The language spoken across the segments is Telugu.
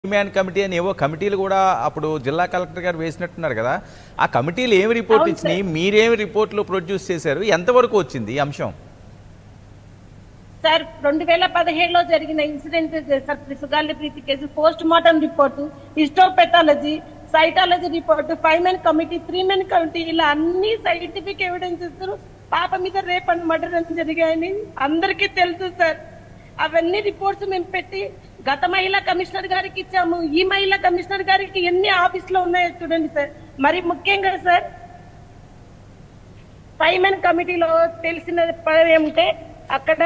మ్యాన్ కమిటీ అని ఏవో కమిటీలు కూడా అప్పుడు జిల్లా కలెక్టర్ గారు వేసినట్టున్నారు కదా ఆ కమిటీలు ఏమి రిపోర్ట్ అవును ఇచ్చినాయి మీరేమి రిపోర్ట్లు ప్రొడ్యూస్ చేశారు ఎంతవరకు వచ్చింది ఈ అంశం సార్ రెండు వేల పదిహేడులో జరిగిన incident sir Sugali Preethi case post mortem report histopathology cytology report five men committee three men committee ఇలా అన్ని సైంటిఫిక్ ఎవిడెన్సెస్ పాప మీద రేప్ అండ్ మర్డర్ అని జరిగాయని అందరికీ తెలుసు సార్ అవన్నీ రిపోర్ట్స్ మేము పెట్టి గత మహిళా కమిషనర్ గారికి ఇచ్చాము ఈ మహిళా కమిషనర్ గారికి ఎన్ని ఆఫీస్ లో ఉన్నాయో చూడండి సార్ మరి ముఖ్యంగా సార్ ఫైవ్ మెన్ కమిటీలో తెలిసిన పని ఏమంటే అక్కడ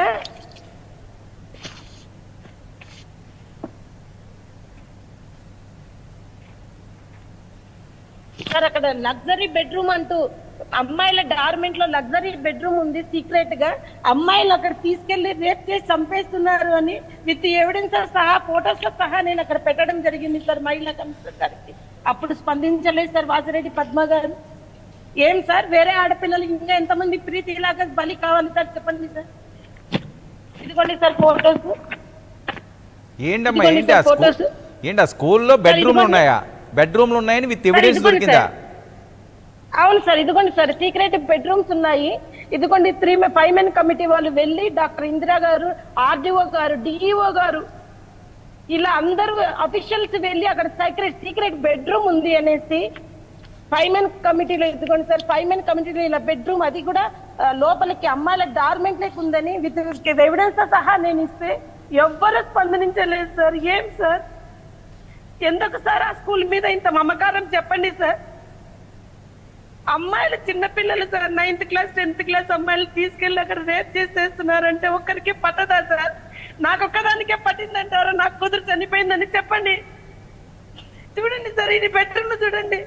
సార్ అక్కడ లగ్జరీ బెడ్రూమ్ అంటూ అమ్మాయిల డార్మెంట్ లో లగ్జరీ బెడ్రూమ్ ఉంది సీక్రెట్ గా అమ్మాయిలు అక్కడ తీసుకెళ్లి రేప్ చేసి చంపేస్తున్నారు అని విత్ ఎవిడెన్స్ సహా ఫోటోస్ తో సహా నేను అక్కడ పెట్టడం జరిగింది సార్ మహిళా కమిషనర్ గారికి అప్పుడు స్పందించలేదు సార్ వాసిరెడ్డి పద్మ గారు ఏం సార్ వేరే ఆడపిల్లలు ఇంకా ఎంతమంది ప్రీతి ఇలాగా బలి కావాలి సార్ చెప్పండి సార్ ఇదిగోండి సార్ ఫోటోస్ ఏంటమ్మా ఇదిగోండి ఏంటి ఆ సార్ స్కూల్ photos. ఏంటి ఆ స్కూల్లో బెడ్రూమ్లు ఇదిగోండి. ఉన్నాయా బెడ్రూమ్లు ఉన్నాయని విత్ ఎవిడెన్స్ ఇదిగోండి దొరికిందా సార్. అవును సార్ ఇదిగోండి సార్ సీక్రెట్ బెడ్రూమ్స్ ఉన్నాయి ఇదిగోండి త్రీ ఫైవ్ మెన్ కమిటీ వాళ్ళు వెళ్ళి డాక్టర్ ఇందిరా గారు ఆర్డీఓ గారు డిఈఓ గారు ఇలా అందరూ అఫీషియల్స్ వెళ్ళి అక్కడ సీక్రెట్ సీక్రెట్ బెడ్రూమ్ ఉంది అనేసి ఫైవ్ మెన్ కమిటీలో ఇదిగోండి సార్ ఫైవ్ మెన్ కమిటీలో ఇలా బెడ్రూమ్ అది కూడా ఆ, లోపలికి అమ్మాయిల డార్మెంట్ లెక్క ఉందని విత్ ఎవిడెన్స్ తో సహా నేను ఇస్తే ఎవ్వరూ స్పందించలేదు సార్ ఏం సార్ ఎందుకు సార్ ఆ స్కూల్ మీద ఇంత మమకారం చెప్పండి సార్ అమ్మాయిలు చిన్నపిల్లలు sir ninth class tenth class అమ్మాయిలు తీసుకెళ్లి అక్కడ రేప్ చేసేస్తున్నారంటే ఒక్కరికి పట్టదా సార్ నాకు ఒక్కదానికే పట్టిందంటారా నాకు కుదురు చనిపోయిందని చెప్పండి చూడండి సార్ ఇది బెడ్రూమ్ చూడండి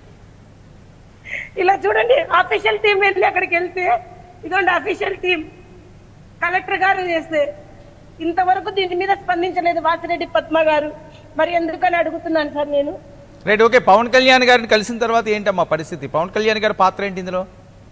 ఇలా చూడండి ఆఫీషియల్ టీం వెళ్ళి అక్కడికి వెళ్తే ఇదిగోండి అఫీషియల్ టీం కలెక్టర్ గారు చేస్తే ఇంతవరకు దీని మీద స్పందించలేదు వాసిరెడ్డి పద్మ గారు మరి ఎందుకని అడుగుతున్నాను సార్ నేను రైట్ ఓకే పవన్ కళ్యాణ్ గారిని కలిసిన తర్వాత ఏంటమ్మా పరిస్థితి పవన్ కళ్యాణ్ గారి పాత్ర ఏంటి ఇందులో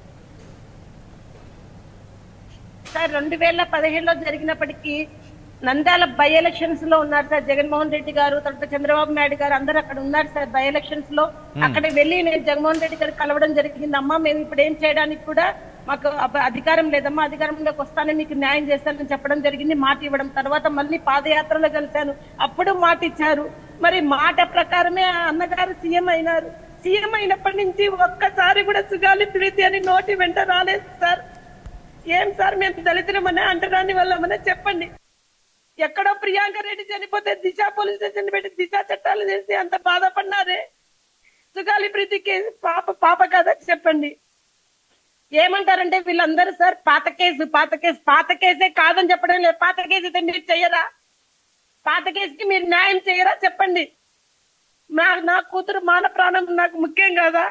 సార్ రెండు వేల పదిహేడులో జరిగినప్పటికీ నంద్యాల బై ఎలక్షన్స్ లో ఉన్నారు సార్ జగన్మోహన్ రెడ్డి గారు తర్వాత చంద్రబాబు నాయుడు గారు అందరూ అక్కడ ఉన్నారు సార్ బై ఎలక్షన్స్ లో అక్కడ వెళ్ళి నేను జగన్మోహన్ రెడ్డి గారు కలవడం జరిగింది అమ్మా మేము ఇప్పుడు ఏం చేయడానికి కూడా మాకు అప- అధికారం లేదమ్మా అధికారంలోకి వస్తానే మీకు న్యాయం చేస్తానని చెప్పడం జరిగింది మాట ఇవ్వడం తర్వాత మళ్ళీ పాదయాత్రలో కలిశాను అప్పుడు మాట ఇచ్చారు మరి మాట ప్రకారమే ఆ అన్నగారు సీఎం అయినారు సీఎం అయినప్పటి నుంచి ఒక్కసారి కూడా సుగాలి ప్రీతి అని నోటి వెంట రాలేదు సార్ ఏం సార్ మేము దళితులమనే అంటరాని వాళ్ళమనే చెప్పండి ఎక్కడో ప్రియాంక రెడ్డి చనిపోతే దిశ పోలీస్ స్టేషన్ పెట్టి దిశ చట్టాలు చేసి అంత బాధపడినారే సుగాలి ప్రీతి కేసు పాప పాప కదా చెప్పండి ఏమంటారంటే వీళ్ళందరూ సార్ పాత కేసు పాత కేసు పాత కేసే కాదని చెప్పడం లేదు పాత కేసు అయితే మీరు చెయ్యరా పాత కేసుకి మీరు న్యాయం చేయరా చెప్పండి నా నా కూతురు మాన ప్రాణం నాకు ముఖ్యం కదా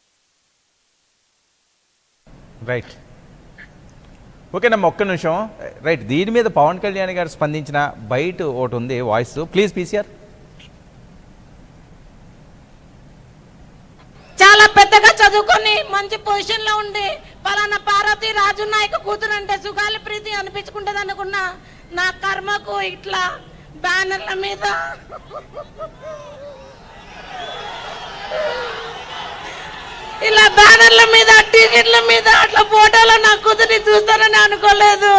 రైట్ ఓకేనమ్మా ఒక్క నిమిషం రైట్ దీని మీద పవన్ కళ్యాణ్ గారు స్పందించిన బయట ఒకటి ఉంది వాయిస్ ప్లీజ్ పీసీఆర్ చాలా పెద్దగా చదువుకొని మంచి పొజిషన్ లో ఉండి పలానా పార్వతి రాజు నాయక కూతురు అంటే సుగాలి ప్రీతి అనిపించుకుంటది అనుకున్నా నా కర్మకు ఇట్లా బ్యానర్ల మీద ఇలా బ్యానర్ల మీద టికెట్ల మీద అట్లా ఫోటోలో నా కూతురిని చూస్తారని అనుకోలేదు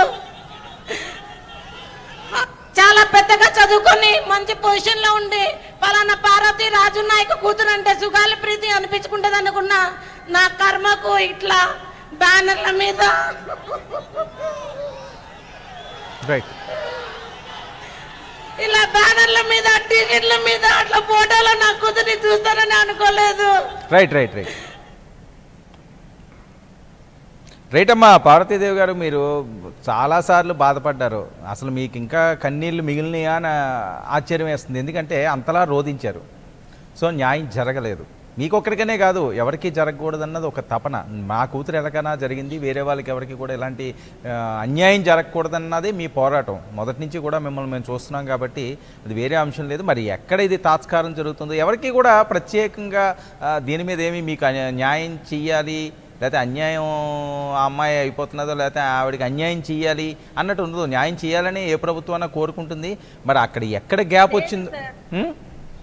చాలా పెద్దగా చదువుకొని మంచి పొజిషన్ లో ఉండి పలానా పార్వతి రాజు నాయక కూతురు అంటే సుగాలి ప్రీతి అనిపించుకుంటది అనుకున్నా నా కర్మకు ఇట్లా బ్యానర్ల మీద రైట్ ఇలా బ్యానర్ల మీద టికెట్ల మీద అట్లా ఫోటోలో నా కూతురిని చూస్తారని అనుకోలేదు రైట్ రైట్ రైట్ రైట్ అమ్మా పార్వతీదేవి గారు మీరు చాలాసార్లు బాధపడ్డారు అసలు మీకు ఇంకా కన్నీళ్ళు మిగిలినాయా అని ఆశ్చర్యం వేస్తుంది ఎందుకంటే అంతలా రోధించారు సో న్యాయం జరగలేదు మీకొక్కరికనే కాదు ఎవరికి జరగకూడదన్నది ఒక తపన మా కూతురు ఎలాగైనా జరిగింది వేరే వాళ్ళకి ఎవరికి కూడా ఎలాంటి ఆ, అన్యాయం జరగకూడదన్నదే మీ పోరాటం మొదటి నుంచి కూడా మిమ్మల్ని మేము చూస్తున్నాం కాబట్టి అది వేరే అంశం లేదు మరి ఎక్కడ ఇది తాత్కారం జరుగుతుందో ఎవరికి కూడా ప్రత్యేకంగా ఆ, దీని మీద ఏమి మీకు అన్య- న్యాయం చెయ్యాలి లేకపోతే అన్యాయం ఆ అమ్మాయి అయిపోతున్నదో లేకపోతే ఆవిడకి అన్యాయం చేయాలి అన్నట్టు ఉండదు న్యాయం చేయాలని ఏ ప్రభుత్వం కోరుకుంటుంది మరి అక్కడ ఎక్కడ గ్యాప్ వచ్చిందో ఉం?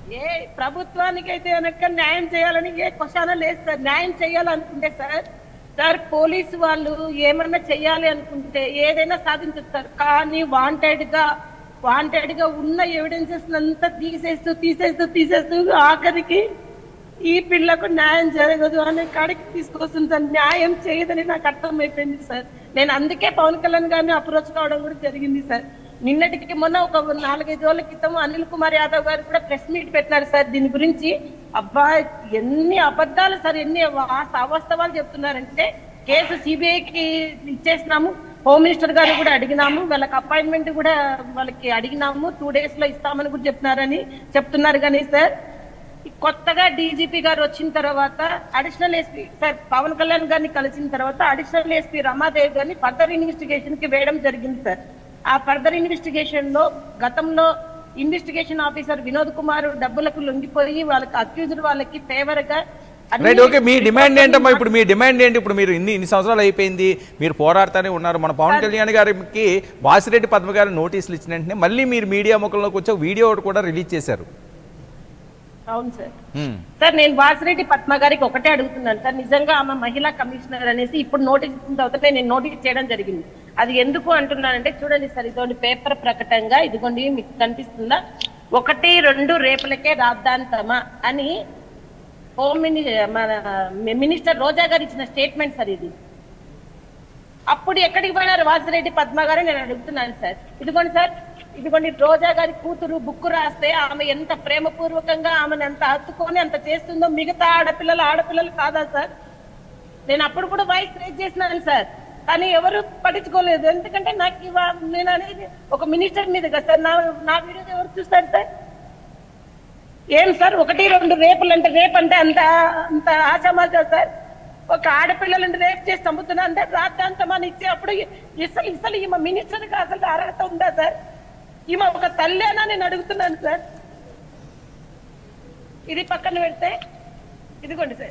ఏ ప్రభుత్వానికి అయితే కనుక న్యాయం చేయాలని ఏ క్వశ్చన్ లేదు సార్ న్యాయం చేయాలనుకుంటే సార్ సార్ పోలీసు వాళ్ళు ఏమన్నా చేయాలి అనుకుంటే ఏదైనా సాధించుతారు కానీ వాంటెడ్ గా వాంటెడ్ గా ఉన్న ఎవిడెన్సెస్ అంతా తీసేస్తూ తీసేస్తూ తీసేస్తూ ఆఖరికి ఈ పిల్లకు న్యాయం జరగదు అనే కాడికి తీసుకొస్తుంది సార్ న్యాయం చేయదని నాకు అర్థమైపోయింది సార్ నేను అందుకే పవన్ కళ్యాణ్ గారిని అప్రోచ్ కావడం కూడా జరిగింది సార్ నిన్నటికి మొన్న ఒక నాలుగైదు రోజుల క్రితం అనిల్ కుమార్ యాదవ్ గారు కూడా ప్రెస్ మీట్ పెట్టినారు సార్ దీని గురించి అబ్బా ఎన్ని అబద్ధాలు సార్ ఎన్ని వాస్త- అవాస్తవాలు చెప్తున్నారంటే కేసు సిబిఐకి ఇచ్చేసినాము హోమ్ మినిస్టర్ గారు కూడా అడిగినాము వాళ్ళకి అపాయింట్మెంట్ కూడా వాళ్ళకి అడిగినాము టూ డేస్ లో ఇస్తామని కూడా చెప్తున్నారని చెప్తున్నారు కానీ సార్ ఈ కొత్తగా డీజీపీ గారు వచ్చిన తర్వాత additional SP sir Pawan Kalyan గారిని కలిసిన తర్వాత అడిషనల్ ఎస్పీ రమాదేవి గారిని ఫర్దర్ ఇన్వెస్టిగేషన్ కి వేయడం జరిగింది సార్ ఆ ఫర్దర్ ఇన్వెస్టిగేషన్ లో గతంలో ఇన్వెస్టిగేషన్ ఆఫీసర్ వినోద్ కుమార్ డబ్బులకు లొంగిపోయి వాళ్ళకి అక్యూజ్డ్ వాళ్ళకి ఫేవర్ గా అన్ని- రైట్ ఓకే మీ డిమాండ్ ఏంటమ్మా ఇప్పుడు మీ డిమాండ్ ఏంటి ఇప్పుడు మీరు ఇన్ని ఇన్ని సంవత్సరాలు అయిపోయింది మీరు పోరాడుతూనే ఉన్నారు మన పవన్ కళ్యాణ్ గారికి వాసిరెడ్డి పద్మ గారు నోటీసులు ఇచ్చిన వెంటనే మళ్ళీ మీరు మీడియా ముఖంలోకి వచ్చి ఒక వీడియో ఒకటి కూడా రిలీజ్ చేశారు అవును సార్ హ్మ్. సార్ నేను వాసిరెడ్డి పద్మ గారికి ఒకటే అడుగుతున్నాను సార్ నిజంగా ఆమె మహిళా కమిషనర్ అనేసి ఇప్పుడు నోటీస్ ఇచ్చిన తర్వాత నేను నోటీస్ చేయడం జరిగింది అది ఎందుకు అంటున్నానంటే చూడండి సార్ ఇదిగోండి పేపర్ ప్రకటనగా ఇదిగోండి మీకు కనిపిస్తుందా ఒకటి రెండు రేపులకే రాద్దాంతమా అని హోమ్ మిని మన మినిస్టర్ రోజా గారు ఇచ్చిన స్టేట్మెంట్ సార్ ఇది అప్పుడు ఎక్కడికి పోయినారు వాసిరెడ్డి పద్మ గారు నేను అడుగుతున్నాను సార్ ఇదిగోండి సార్ ఇదిగోండి రోజా గారి కూతురు బుక్ రాస్తే ఆమె ఎంత ప్రేమపూర్వకంగా ఆమెను ఎంత హత్తుకొని అంత చేస్తుందో మిగతా ఆడపిల్లలు ఆడపిల్లలు కాదా సార్ నేను అప్పుడు కూడా వాయిస్ రేజ్ చేసినాను సార్ కానీ ఎవరు పట్టించుకోలేదు ఎందుకంటే నాకు ఇవా- నేను అనేది ఒక మినిస్టర్ మీద కదా సార్ నా నా వీడియోస్ ఎవరు చూస్తారు సార్ ఏం సార్ ఒకటి రెండు రేపులు అంటే రేపు అంటే అంత అంత ఆశామాజా సార్ ఒక ఆడపిల్లలని రేప్ చేసి చంపుతున్నా అంటే రాద్ధాంతమని ఇచ్చే అప్పుడు ఇసలు ఇసలు ఈమె మినిస్టర్ గా అసలు అర్హత ఉందా సార్ ఈమె ఒక తల్లేనా నేను అడుగుతున్నాను సార్ ఇది పక్కన పెడితే ఇదిగోండి సార్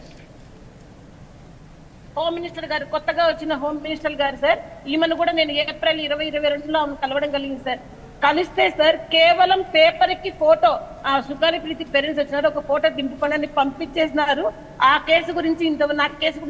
హోమ్ మినిస్టర్ గారు కొత్తగా వచ్చిన హోమ్ మినిస్టర్ గారు సార్ ఈమెను కూడా నేను ఏప్రిల్ ఇరవై ఇరవై రెండులో ఆమెను కలవడం కలిగింది సార్ కలిస్తే సార్ కేవలం పేపర్ కి ఫోటో ఆ సుగాలి ప్రీతి పేరెంట్స్ వచ్చినారు ఒక ఫోటో దింపుకొని పంపించేసినారు ఆ కేసు గురించి ఇంత నాకు కేసు